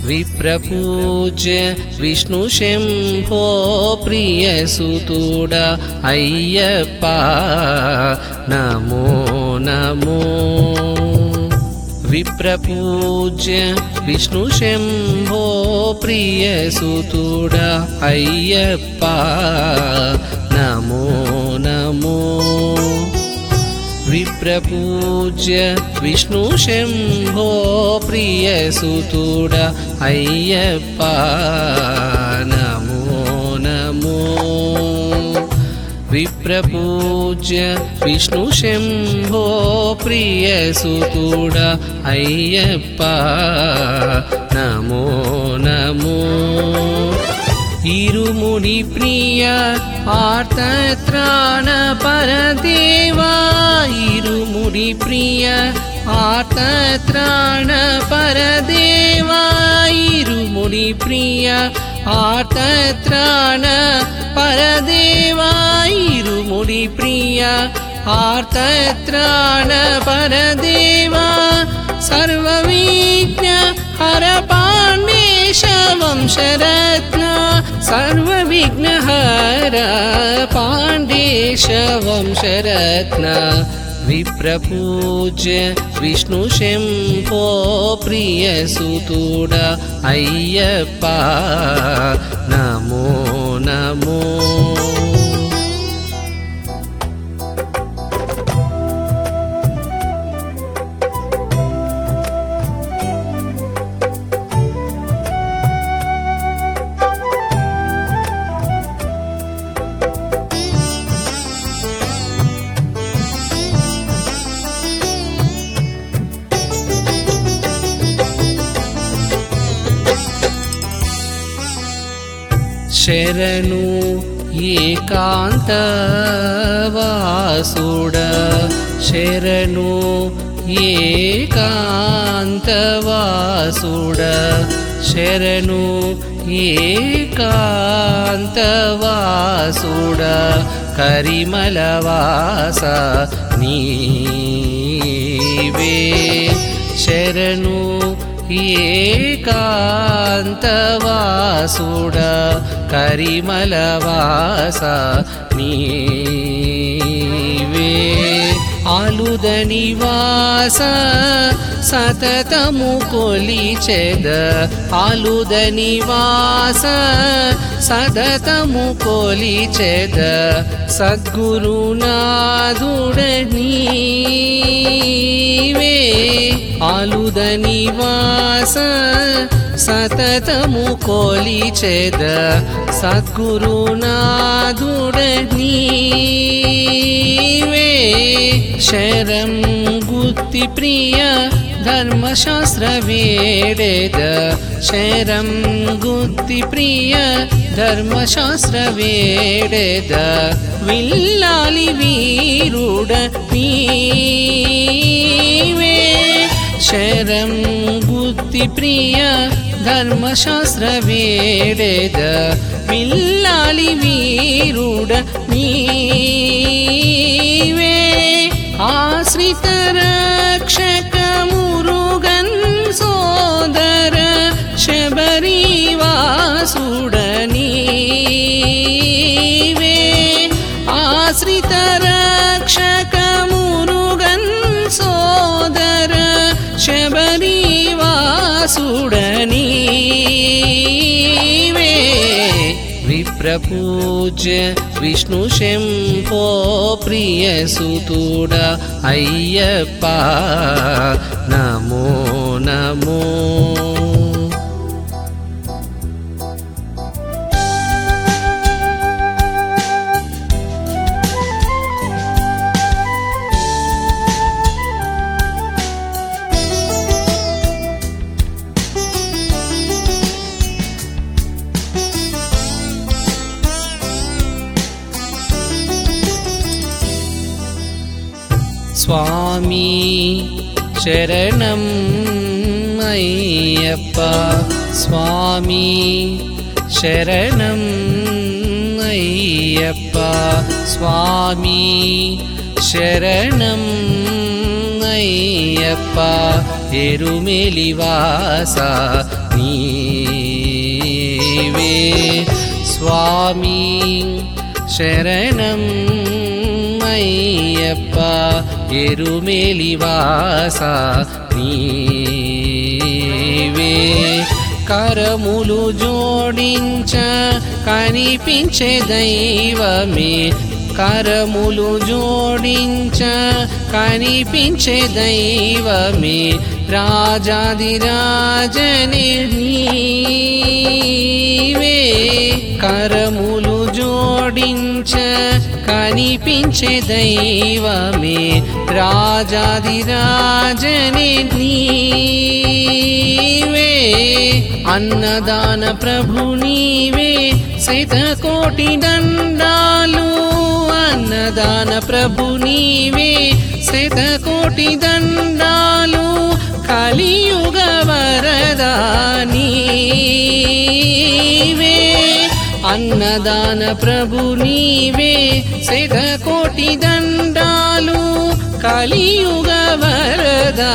విప్రపూజ్య విష్ణు శంభో ప్రియసుతుడ అయ్యప్ప నమో నమో విప్రపూజ్య విష్ణు శంభో ప్రియసుతుడ అయ్యప్ప నమో నమో విప్రపూజ్య విష్ణు శంభో ప్రియసుతుడ అయ్యప్ప నమో నమో విప్రపూజ్య విష్ణు శంభో ప్రియసుతుడ అయ్యప్ప నమో నమో ఇరుముడి ప్రియ ఆర్తత్రాణ పరదేవా ఇరుముడి ప్రియ ఆర్తత్రాణ పరదేవా ఇరుముడి ప్రియ ఆర్తత్రాణ పరదేవా ఇరుముడి ప్రియ ఆర్తత్రాణ పరదేవా సర్వవిజ్ఞ హర పాండేశ వంశరత్న సర్వవిఘ్న హర పాండేశ వంశరత్న విప్రపూజ్య విష్ణు శంభో ప్రియసుతుడ అయ్యప్ప నమో నమో శరణు ఏకాంత వాసుడ శరణు ఏకాంత వాసుడ శరణు ఏకాంత వాసుడ కరిమలవాస నీవే శరణు ఏకాంతవాసుడ కరిమలవాస నీవే ఆలుద నివాస సతతము కొలిచెద ఆలుద నివాస సతతము కొలిచెద సద్గురునాథుడ నీవే ఆలుద నివాస సతతము కొలిచెద సద్గురునాథుడ నీవే శరం గుత్తి ప్రియ ధర్మశాస్త్ర వేడేద శరం గుత్తి ప్రియ ధర్మశాస్త్ర వేడేద విల్లాలి వీరుడ నీవే శరం గుత్తి ప్రియ ధర్మశాస్త్ర వేడేద విల్లాలి వీరుడ నీవే ఆశ్రిత రక్షక మురుగన్ సోదర శబరివాసుడ నీవే ఆశ్రిత రక్షక మురుగన్ సోదర శబరివాసుడ నీవే విప్రపూజ్య విష్ణు శంభో ప్రియసుతుడ అయ్యప్ప నమో నమో స్వామి శరణం అయ్యప్ప స్వామి శరణం అయ్యప్ప స్వామి శరణం అయ్యప్ప ఎరుమెలివాస నీ నీవే స్వామి శరణం అయ్యప్ప ఎరుమేలివాస నీవే కరములు జోడించ కనిపించే దైవమే కరములు జోడించ కనిపించే దైవమే రాజాదిరాజని నీవే కరములు జోడించ కనిపించే దైవమే రాజాదిరాజని నీవే అన్నదాన ప్రభు నీవే శతకోటి దండాలు అన్నదాన ప్రభు నీవే శతకోటి దండాలు కలియుగ వరదా నీవే అన్నదాన ప్రభు నీవే శతకోటి దండాలు కలియుగ వరదా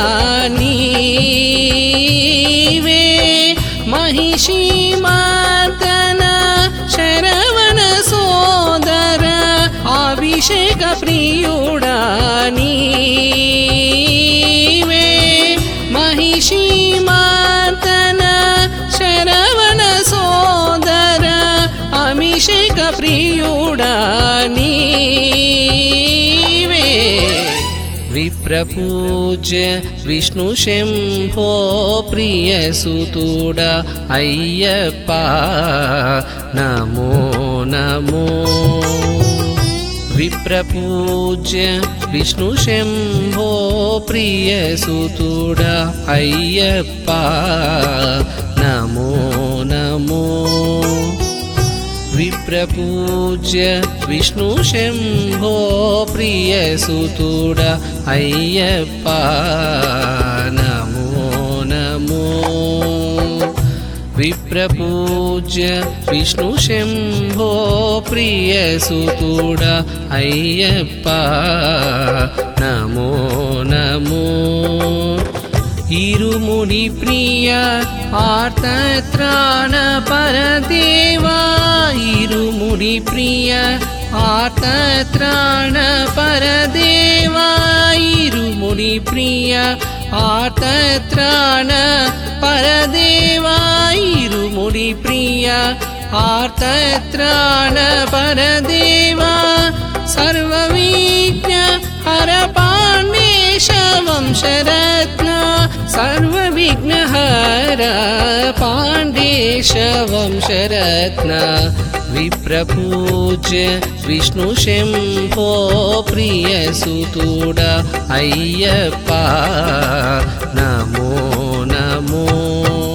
నీవే మహిషి మార్దన శరవణ సోదర అభిషేక ప్రియుడా నీవే మహిషి మార్దన శరవణ సోదర అభిషేక ప్రియుడా నీవే విప్రపూజ్య విష్ణు శంభో ప్రియసుతుడ అయ్యప్ప నమో నమో విప్రపూజ్య విష్ణు శంభో ప్రియసుతుడ అయ్యప్ప నమో నమో విప్రపూజ్య విష్ణు శంభో ప్రియసుతుడ అయ్యప్ప నమో నమో విప్రపూజ్య విష్ణు శంభో ప్రియసుతుడ అయ్యప్ప నమో నమో ఇరుముడి ప్రియ ఆర్తత్రాణ పరదేవా ఇరుముడి ప్రియ ఆర్తత్రాణ పరదేవా ఇరుముడి ప్రియ ఆర్తత్రాణ పరదేవా ఇరుముడి ప్రియ ఆర్తత్రాణ పరదేవా సర్వవిజ్ఞ హర పాండేశ వంశరత్న సర్వవిఘ్నహర పాండేశ వంశరత్న విప్రపూజ్య విష్ణు శంభో ప్రియసుతుడ అయ్యప్ప నమో నమో